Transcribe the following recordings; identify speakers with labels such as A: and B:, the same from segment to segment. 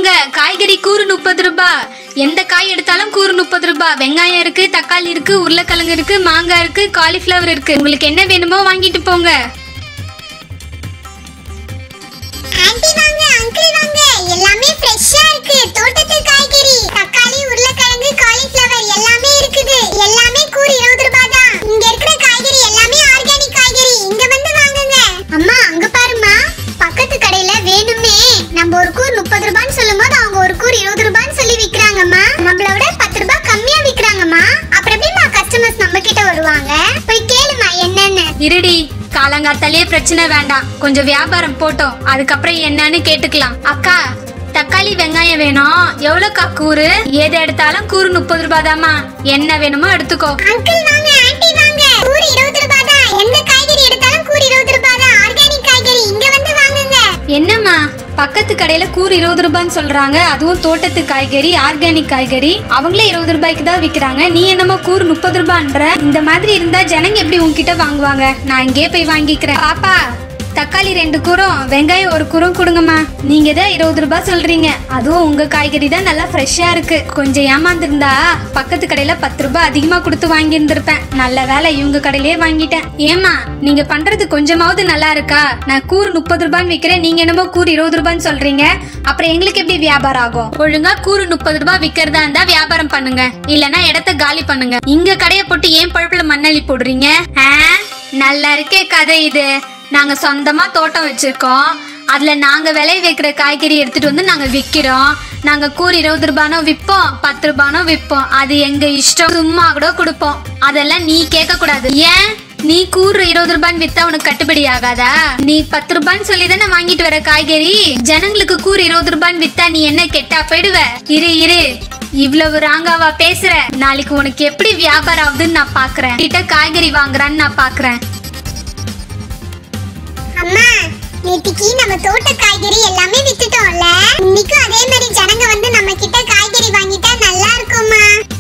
A: வாங்க காய்கறி கூறு முப்பது ரூபாய் எந்த காய் எடுத்தாலும் கூறு முப்பது ரூபாய் வெங்காயம் இருக்கு தக்காளி இருக்கு உருளைக்கிழங்கு இருக்கு மாங்காய் இருக்கு காலிஃப்ளவர் இருக்கு உங்களுக்கு என்ன வேணுமோ வாங்கிட்டு போங்க
B: ஆன்ட்டி வாங்க அங்கிள் வாங்க எல்லாமே ஃப்ரெஷ்ஷா இருக்கு தோட்டத்து காய்கறி தக்காளி உருளைக்கிழங்கு காலிஃப்ளவர் எல்லாமே இருக்குது எல்லாமே கூறு இருபது ரூபாய் தான் இங்க இருக்கிற காய்கறி எல்லாமே ஆர்கானிக் காய்கறி இங்க வந்து வாங்குங்க அம்மா அங்க பாருமா பக்கத்து கடையில வேணுமே நம்ம ஒரு கூர் முப்பது ரூபான்னு சொல்லும் போது அவங்க ஒரு கூர் இருபது ரூபான்னு சொல்லி விக்கிறாங்கம்மா நம்மள விட பத்து ரூபாய் கம்மியா விக்கிறாங்கம்மா அப்புறம் எப்படிமா கஸ்டமர்ஸ் நம்ம கிட்ட வருவாங்க போய் கேளுமா என்னன்னு
A: இருடி காலங்காத்தாலே பிரச்சனை வேண்டாம் கொஞ்சம் வியாபாரம் போட்டோம் அதுக்கப்புறம் என்னன்னு கேட்டுக்கலாம் அக்கா தக்காளி வெங்காயம் வேணும் எவ்வளோக்கா கூறு எது எடுத்தாலும் கூறு முப்பது ரூபாய் தாம்மா என்ன வேணுமோ எடுத்துக்கோ
B: அங்கிள் வாங்க ஆன்ட்டி வாங்க கூறு இருபது ரூபாய் தான் எந்த காய்கறி எடுத்தாலும் கூறு இருபது ரூபாய் தான் ஆர்கானிக் காய்கறி இங்க வந்து வாங்குங்க
A: என்னம்மா பக்கத்து கடையில கூறு இருபது ரூபான்னு சொல்றாங்க அதுவும் தோட்டத்து காய்கறி ஆர்கானிக் காய்கறி அவங்களே இருபது ரூபாய்க்கு தான் விக்கிறாங்க நீ என்னமோ கூறு முப்பது ரூபான்ற இந்த மாதிரி இருந்தா ஜனங்க எப்படி உன்கிட்ட வாங்குவாங்க நான் இங்கே போய் வாங்கிக்கிறேன் பாப்பா தக்காளி ரெண்டு கூறும் வெங்காயம் ஒரு கூறும் கொடுங்கம்மா நீங்க தான் இருபது ரூபாய் சொல்றீங்க அதுவும் உங்க காய்கறி தான் நல்லா ஃப்ரெஷ்ஷா இருக்கு கொஞ்சம் ஏமாந்துருந்தா பக்கத்து கடையில பத்து ரூபாய் அதிகமா கொடுத்து வாங்கி இருந்திருப்பேன் நல்ல வேலை இவங்க கடையிலேயே வாங்கிட்டேன் ஏமா நீங்க பண்றது கொஞ்சமாவது நல்லா இருக்கா நான் கூறு முப்பது ரூபான்னு விற்கிறேன் நீங்க என்னமோ கூறு இருபது ரூபான்னு சொல்றீங்க அப்புறம் எங்களுக்கு எப்படி வியாபாரம் ஆகும் ஒழுங்கா கூறு முப்பது ரூபாய் விற்கிறதா இருந்தா வியாபாரம் பண்ணுங்க இல்லனா இடத்த காலி பண்ணுங்க இங்க கடையை போட்டு ஏன் பழுப்புல மண்ணள்ளி போடுறீங்க ஆ? நல்லா இருக்கே கதை இது நாங்க சொந்தமா தோட்டம் வச்சிருக்கோம் அதுல நாங்க விளைய வைக்கிற காய்கறி எடுத்துட்டு வந்து நாங்க விக்கிறோம் நாங்க கூறு இருபது ரூபானோ விற்போம் பத்து ரூபானோ விற்போம் அது எங்க இஷ்டம் சும்மா கூட கொடுப்போம் அதெல்லாம் நீ கேட்க கூடாது ஏன் நீ கூறு இருபது ரூபான்னு வித்தா உனக்கு கட்டுப்படி ஆகாதா நீ பத்து ரூபான்னு சொல்லி தானே வாங்கிட்டு வர காய்கறி ஜனங்களுக்கு கூறு இருபது ரூபான்னு வித்தா நீ என்ன கெட்டா போயிடுவ இரு இரு இவ்வளவு ராங்காவா பேசுற நாளைக்கு உனக்கு எப்படி வியாபாரம் ஆகுதுன்னு நான் பாக்குறேன் கிட்ட காய்கறி வாங்குறான்னு நான் பாக்குறேன்
B: அம்மா நேத்திக்கு நம்ம தோட்ட காய்கறி எல்லாமே வித்துட்டோம்ல இன்னைக்கும் அதே மாதிரி ஜனங்க வந்து நம்ம கிட்ட காய்கறி வாங்கிட்டா நல்லா இருக்கும்மா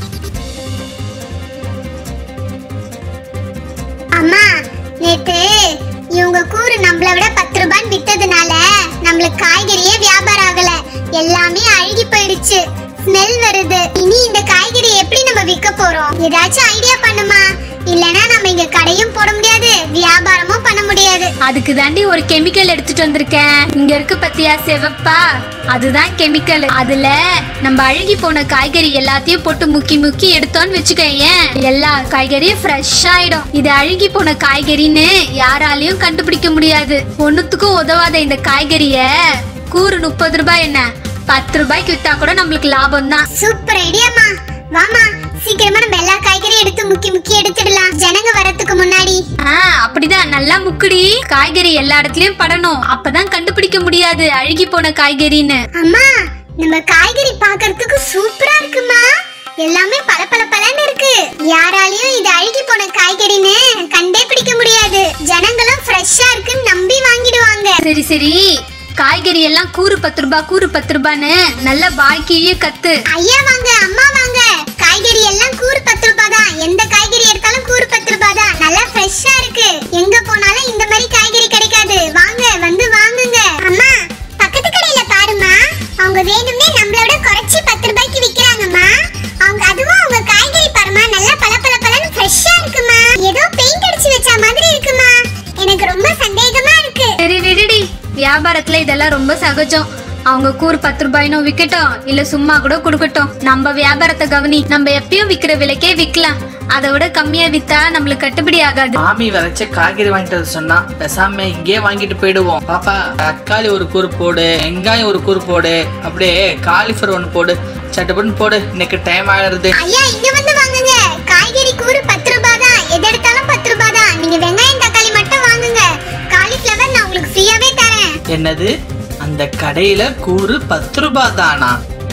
B: அம்மா நேத்து இவங்க கூறு நம்மள விட பத்து ரூபான்னு வித்ததுனால நம்மளுக்கு காய்கறியே வியாபாரம் ஆகல எல்லாமே அழுகி போயிடுச்சு ஸ்மெல் வருது இனி இந்த காய்கறி எப்படி நம்ம விற்க போறோம் ஏதாச்சும் ஐடியா பண்ணுமா இல்லனா நம்ம இங்க கடையும் போட முடியாது வியாபாரமும் பண்ண முடியாது
A: அதுக்கு தாண்டி ஒரு கெமிக்கல் எடுத்துட்டு வந்திருக்கேன் இங்க இருக்கு பத்தியா சிவப்பா அதுதான் கெமிக்கல் அதுல நம்ம அழுகி போன காய்கறி எல்லாத்தையும் போட்டு முக்கி முக்கி எடுத்தோம்னு வச்சுக்கோயேன் எல்லா காய்கறியும் ஃப்ரெஷ் ஆயிடும் இது அழுகி போன காய்கறின்னு யாராலையும் கண்டுபிடிக்க முடியாது ஒண்ணுத்துக்கும் உதவாத இந்த காய்கறிய கூறு முப்பது ரூபாய் என்ன பத்து ரூபாய்க்கு வித்தா கூட நம்மளுக்கு லாபம் தான்
B: சூப்பர் ஐடியாமா வாமா சீக்கிரமா நம்ம எல்லா காய்கறியும் எடுத்து முக்கி முக்கி எடுத்துடலாம் ஜனங்க வரதுக்கு முன்னாடி
A: ஆ அப்படிதான் நல்லா முக்குடி காய்கறி எல்லா இடத்துலயும் படணும் அப்பதான் கண்டுபிடிக்க முடியாது அழுகி போன காய்கறின்னு
B: அம்மா நம்ம காய்கறி பார்க்கிறதுக்கு சூப்பரா இருக்குமா எல்லாமே பல பல பலன்னு இருக்கு யாராலையும் இது அழுகி போன காய்கறின்னு கண்டே பிடிக்க முடியாது ஜனங்களும் ஃப்ரெஷ்ஷா இருக்குன்னு நம்பி வாங்கிடுவாங்க
A: சரி சரி காய்கறி எல்லாம் கூறு பத்து ரூபாய் கூறு பத்து ரூபான்னு நல்லா பாக்கியே கத்து
B: ஐயா வாங்க அம்மா வாங்க காய்கறி எல்லாம் கூறு பத்து ரூபாய் தான் எந்த காய்கறி எடுத்தாலும் கூறு பத்து ரூபாய் தான் நல்லா ஃப்ரெஷ்ஷா இருக்கு எங்க போனாலும் இந்த மாதிரி காய்கறி கிடைக்காது வாங்க வந்து வாங்குங்க அம்மா பக்கத்து கடையில பாருமா அவங்க வேணும்னே நம்மளோட குறைச்சி பத்து ரூபாய்க்கு விக்கிறாங்கம்மா அவங்க அதுவும் அவங்க காய்கறி பாருமா நல்லா பல பல பலன்னு ஃப்ரெஷ்ஷா இருக்குமா ஏதோ பெயிண்ட் அடிச்சு வச்ச மாதிரி இருக்குமா எனக்கு ரொம்ப சந்தேகமா இருக்கு
A: சரி விடுடி வியாபாரத்துல இதெல்லாம் ரொம்ப சகஜம் அவங்க கூறு பத்து ரூபாயினோ விக்கட்டும் இல்ல சும்மா கூட கொடுக்கட்டும் நம்ம வியாபாரத்தை கவனி நம்ம எப்பயும் விக்கிற விலைக்கே விக்கலாம் அதை விட கம்மியா வித்தா நம்மளுக்கு கட்டுப்படி ஆகாது
C: மாமி விளைச்ச காய்கறி வாங்கிட்டு வர சொன்னா பேசாம இங்கேயே வாங்கிட்டு போயிடுவோம் பாப்பா தக்காளி ஒரு கூறு போடு வெங்காயம் ஒரு கூறு போடு அப்படியே காலிஃபர் ஒன்று போடு சட்டுப்பட்டு போடு இன்னைக்கு டைம் ஆயிடுறது
B: ஐயா இங்க வந்து வாங்குங்க காய்கறி கூறு பத்து ரூபாய் தான் எது எடுத்தாலும் பத்து ரூபாய் தான் நீங்க வெங்காயம் தக்காளி மட்டும் வாங்குங்க காலிஃபிளவர் நான் உங்களுக்கு ஃப்ரீயாவே தரேன்
C: என்னது அந்த கடையில கூறு பத்து ரூபாய் தானா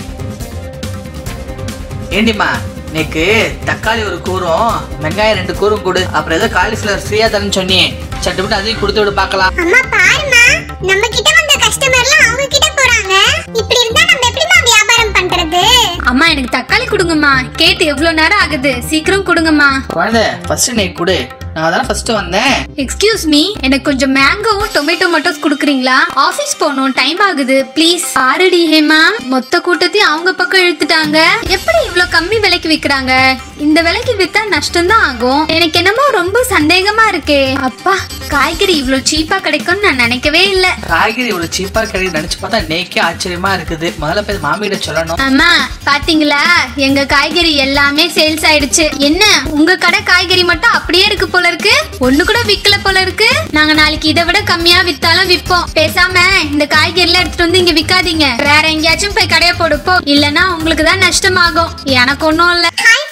C: ஏண்டிம்மா இன்னைக்கு தக்காளி ஒரு கூறும் வெங்காயம் ரெண்டு கூறும் கொடு அப்புறம் ஏதோ காலிஃபிளவர் ஃப்ரீயா தரேன்னு சொன்னியே சட்டுப்பட்டு அதையும் கொடுத்து விடு பார்க்கலாம்
B: அம்மா பாருமா நம்ம கிட்ட வந்த கஸ்டமர்லாம் அவங்க கிட்ட போறாங்க இப்படி இருந்தா நம்ம எப்படிமா வியாபாரம் பண்றது
A: அம்மா எனக்கு தக்காளி கொடுங்கம்மா கேட்டு எவ்வளவு நேரம் ஆகுது சீக்கிரம் கொடுங்கம்மா
C: குழந்தை ஃபர்ஸ்ட் நீ கொடு நான் தான் ஃபர்ஸ்ட் வந்தேன்
A: எக்ஸ்கியூஸ் மீ எனக்கு கொஞ்சம் மேங்கோவும் டொமேட்டோ மட்டோஸ் கொடுக்குறீங்களா ஆபீஸ் போகணும் டைம் ஆகுது ப்ளீஸ் பாருடி ஹேமா மொத்த கூட்டத்தையும் அவங்க பக்கம் இழுத்துட்டாங்க எப்படி இவ்ளோ கம்மி விலைக்கு விக்கிறாங்க இந்த விலைக்கு வித்தா நஷ்டம் தான் ஆகும் எனக்கு என்னமோ ரொம்ப சந்தேகமா இருக்கே அப்பா காய்கறி இவ்ளோ சீப்பா கிடைக்கும்னு நான் நினைக்கவே இல்ல
C: காய்கறி இவ்வளவு சீப்பா கிடையாது நினைச்சு பார்த்தா நேக்கே ஆச்சரியமா இருக்குது முதல்ல போய் மாமியிட சொல்லணும்
A: அம்மா பாத்தீங்களா எங்க காய்கறி எல்லாமே சேல்ஸ் ஆயிடுச்சு என்ன உங்க கடை காய்கறி மட்டும் அப்படியே இருக்கு போல இருக்கு ஒண்ணு கூட விக்கல போல இருக்கு நாங்க நாளைக்கு இதை விட கம்மியா வித்தாலும் விப்போம் பேசாம இந்த காய்கறி எல்லாம் எடுத்துட்டு வந்து இங்க விக்காதீங்க வேற எங்கேயாச்சும் போய் கடையை போடுப்போம் இல்லனா உங்களுக்கு தான் நஷ்டமாகும் எனக்கு ஒண்ணும் இல்ல
B: ஹாய்